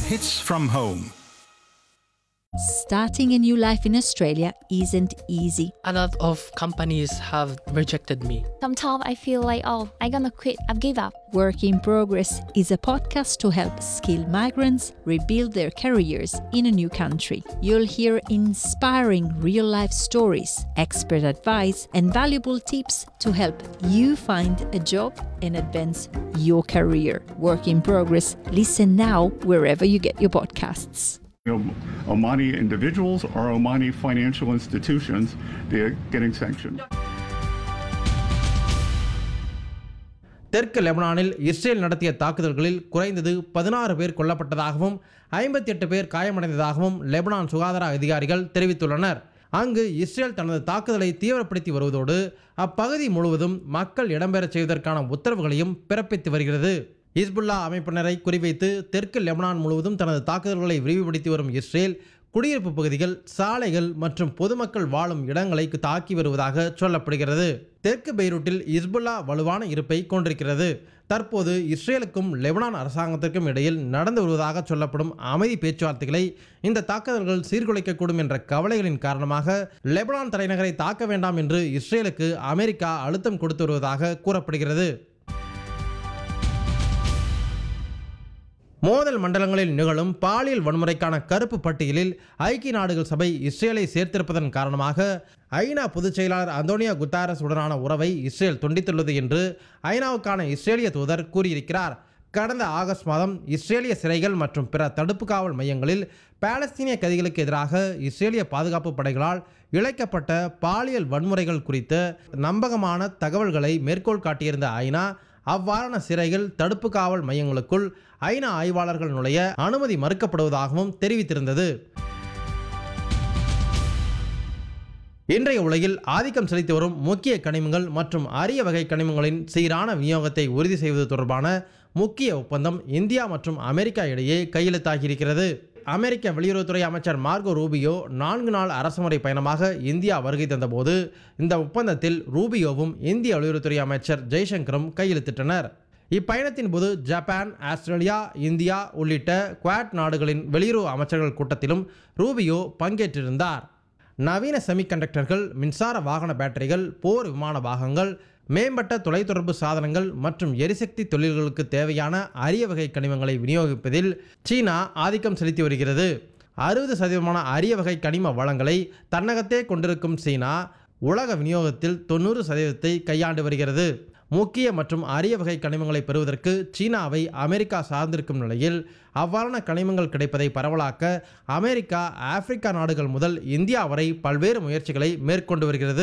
Hits from home. Starting a new life in Australia isn't easy. A lot of companies have rejected me. Sometimes I feel like, oh, I'm gonna quit, I've give up. Work in Progress is a podcast to help skilled migrants rebuild their careers in a new country. You'll hear inspiring real life stories, expert advice, and valuable tips to help you find a job and advance your career. Work in Progress. Listen now wherever you get your podcasts. you know, Omani individuals or Omani financial institutions, they're getting sanctioned. தெற்கு லெபனானில் Israel நடத்திய தாக்குதல்களில் குறைந்தது பதினாறு பேர் கொல்லப்பட்டதாகவும் ஐம்பத்தி எட்டு பேர் காயமடைந்ததாகவும் லெபனான் சுகாதார அதிகாரிகள் தெரிவித்துள்ளனர் அங்கு இஸ்ரேல் தனது தாக்குதலை தீவிரப்படுத்தி வருவதோடு அப்பகுதி முழுவதும் மக்கள் இடம்பெறச் செய்வதற்கான உத்தரவுகளையும் பிறப்பித்து வருகிறது இஸ்புல்லா அமைப்பினரை குறிவைத்து தெற்கு லெபனான் முழுவதும் தனது தாக்குதல்களை விரிவுபடுத்தி வரும் இஸ்ரேல் குடியிருப்பு பகுதிகள் சாலைகள் மற்றும் பொதுமக்கள் வாழும் இடங்களை தாக்கி வருவதாக சொல்லப்படுகிறது தெற்கு பெய்ரூட்டில் இஸ்புல்லா வலுவான இருப்பை கொண்டிருக்கிறது தற்போது இஸ்ரேலுக்கும் லெபனான் அரசாங்கத்திற்கும் இடையில் நடந்து வருவதாக சொல்லப்படும் அமைதி பேச்சுவார்த்தைகளை இந்த தாக்குதல்கள் சீர்குலைக்கக்கூடும் என்ற கவலைகளின் காரணமாக லெபனான் தலைநகரை தாக்க வேண்டாம் என்று இஸ்ரேலுக்கு அமெரிக்கா அழுத்தம் கொடுத்து வருவதாக கூறப்படுகிறது மோதல் மண்டலங்களில் நிகழும் பாலியல் வன்முறைக்கான கருப்பு பட்டியலில் ஐக்கிய நாடுகள் சபை இஸ்ரேலை சேர்த்திருப்பதன் காரணமாக ஐநா பொதுச் செயலாளர் அந்தோனியா குத்தாரஸ் உடனான உறவை இஸ்ரேல் துண்டித்துள்ளது என்று ஐநாவுக்கான இஸ்ரேலிய தூதர் கூறியிருக்கிறார் கடந்த ஆகஸ்ட் மாதம் இஸ்ரேலிய சிறைகள் மற்றும் பிற தடுப்பு காவல் மையங்களில் பாலஸ்தீனிய கைதிகளுக்கு எதிராக இஸ்ரேலிய பாதுகாப்பு படைகளால் இழைக்கப்பட்ட பாலியல் வன்முறைகள் குறித்த நம்பகமான தகவல்களை மேற்கோள் காட்டியிருந்த ஐநா அவ்வாறான சிறைகள் தடுப்பு காவல் மையங்களுக்குள் ஐநா ஆய்வாளர்கள் நுழைய அனுமதி மறுக்கப்படுவதாகவும் தெரிவித்திருந்தது இன்றைய உலகில் ஆதிக்கம் செலுத்தி வரும் முக்கிய கனிமங்கள் மற்றும் அரிய வகை கனிமங்களின் சீரான விநியோகத்தை உறுதி செய்வது தொடர்பான முக்கிய ஒப்பந்தம் இந்தியா மற்றும் அமெரிக்கா இடையே கையெழுத்தாகியிருக்கிறது அமெரிக்க வெளியுறவுத்துறை அமைச்சர் மார்கோ ரூபியோ நான்கு நாள் அரசுமுறை பயணமாக இந்தியா வருகை தந்தபோது இந்த ஒப்பந்தத்தில் ரூபியோவும் இந்திய வெளியுறவுத்துறை அமைச்சர் ஜெய்சங்கரும் கையெழுத்திட்டனர் இப்பயணத்தின் போது ஜப்பான் ஆஸ்திரேலியா இந்தியா உள்ளிட்ட குவாட் நாடுகளின் வெளியுறவு அமைச்சர்கள் கூட்டத்திலும் ரூபியோ பங்கேற்றிருந்தார் நவீன செமிகண்டக்டர்கள் மின்சார வாகன பேட்டரிகள் போர் விமான பாகங்கள் மேம்பட்ட தொலைத்தொடர்பு சாதனங்கள் மற்றும் எரிசக்தி தொழில்களுக்கு தேவையான அரிய வகை கனிமங்களை விநியோகிப்பதில் சீனா ஆதிக்கம் செலுத்தி வருகிறது அறுபது சதவீதமான அரிய வகை கனிம வளங்களை தன்னகத்தே கொண்டிருக்கும் சீனா உலக விநியோகத்தில் தொண்ணூறு சதவீதத்தை கையாண்டு வருகிறது முக்கிய மற்றும் அரிய வகை கனிமங்களை பெறுவதற்கு சீனாவை அமெரிக்கா சார்ந்திருக்கும் நிலையில் அவ்வாறான கனிமங்கள் கிடைப்பதை பரவலாக்க அமெரிக்கா ஆப்பிரிக்கா நாடுகள் முதல் இந்தியா வரை பல்வேறு முயற்சிகளை மேற்கொண்டு வருகிறது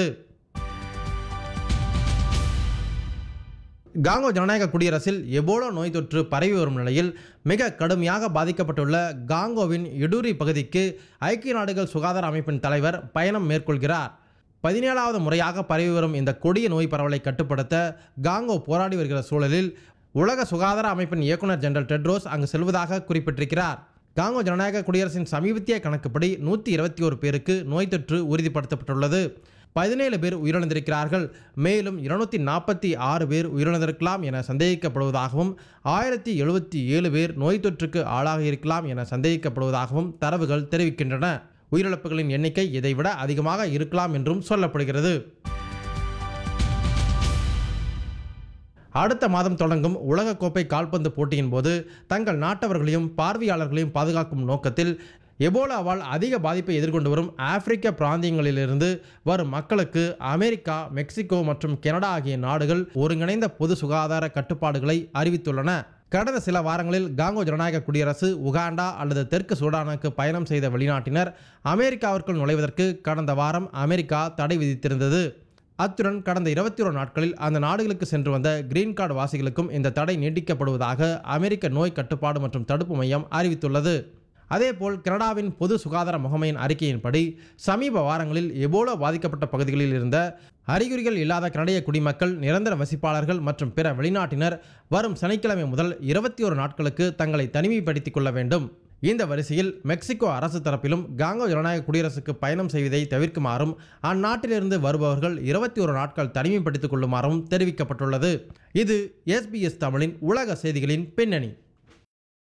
காங்கோ ஜனநாயக குடியரசில் எபோலா நோய் தொற்று பரவி வரும் நிலையில் மிக கடுமையாக பாதிக்கப்பட்டுள்ள காங்கோவின் இடூரி பகுதிக்கு ஐக்கிய நாடுகள் சுகாதார அமைப்பின் தலைவர் பயணம் மேற்கொள்கிறார் பதினேழாவது முறையாக பரவி வரும் இந்த கொடிய நோய் பரவலை கட்டுப்படுத்த காங்கோ போராடி வருகிற சூழலில் உலக சுகாதார அமைப்பின் இயக்குனர் ஜெனரல் டெட்ரோஸ் அங்கு செல்வதாக குறிப்பிட்டிருக்கிறார் காங்கோ ஜனநாயக குடியரசின் சமீபத்திய கணக்குப்படி நூற்றி இருபத்தி ஒரு பேருக்கு நோய் தொற்று உறுதிப்படுத்தப்பட்டுள்ளது பதினேழு பேர் உயிரிழந்திருக்கிறார்கள் மேலும் இருநூத்தி நாற்பத்தி ஆறு பேர் உயிரிழந்திருக்கலாம் என சந்தேகிக்கப்படுவதாகவும் ஆயிரத்தி எழுபத்தி ஏழு பேர் நோய் தொற்றுக்கு ஆளாக இருக்கலாம் என சந்தேகிக்கப்படுவதாகவும் தரவுகள் தெரிவிக்கின்றன உயிரிழப்புகளின் எண்ணிக்கை இதைவிட அதிகமாக இருக்கலாம் என்றும் சொல்லப்படுகிறது அடுத்த மாதம் தொடங்கும் உலகக்கோப்பை கால்பந்து போட்டியின் போது தங்கள் நாட்டவர்களையும் பார்வையாளர்களையும் பாதுகாக்கும் நோக்கத்தில் எபோலாவால் அதிக பாதிப்பை எதிர்கொண்டு வரும் ஆப்பிரிக்க பிராந்தியங்களிலிருந்து வரும் மக்களுக்கு அமெரிக்கா மெக்சிகோ மற்றும் கனடா ஆகிய நாடுகள் ஒருங்கிணைந்த பொது சுகாதார கட்டுப்பாடுகளை அறிவித்துள்ளன கடந்த சில வாரங்களில் காங்கோ ஜனநாயக குடியரசு உகாண்டா அல்லது தெற்கு சூடானுக்கு பயணம் செய்த வெளிநாட்டினர் அமெரிக்காவிற்குள் நுழைவதற்கு கடந்த வாரம் அமெரிக்கா தடை விதித்திருந்தது அத்துடன் கடந்த இருபத்தி ஒரு நாட்களில் அந்த நாடுகளுக்கு சென்று வந்த கிரீன் கார்டு வாசிகளுக்கும் இந்த தடை நீட்டிக்கப்படுவதாக அமெரிக்க நோய் கட்டுப்பாடு மற்றும் தடுப்பு மையம் அறிவித்துள்ளது அதேபோல் கனடாவின் பொது சுகாதார முகமையின் அறிக்கையின்படி சமீப வாரங்களில் எபோலா பாதிக்கப்பட்ட பகுதிகளில் இருந்த அறிகுறிகள் இல்லாத கனடிய குடிமக்கள் நிரந்தர வசிப்பாளர்கள் மற்றும் பிற வெளிநாட்டினர் வரும் சனிக்கிழமை முதல் இருபத்தி ஒரு நாட்களுக்கு தங்களை தனிமைப்படுத்திக் கொள்ள வேண்டும் இந்த வரிசையில் மெக்சிகோ அரசு தரப்பிலும் காங்கோ ஜனநாயக குடியரசுக்கு பயணம் செய்வதை தவிர்க்குமாறும் அந்நாட்டிலிருந்து வருபவர்கள் இருபத்தி ஒரு நாட்கள் தனிமைப்படுத்திக் கொள்ளுமாறும் தெரிவிக்கப்பட்டுள்ளது இது எஸ்பிஎஸ் தமிழின் உலக செய்திகளின் பின்னணி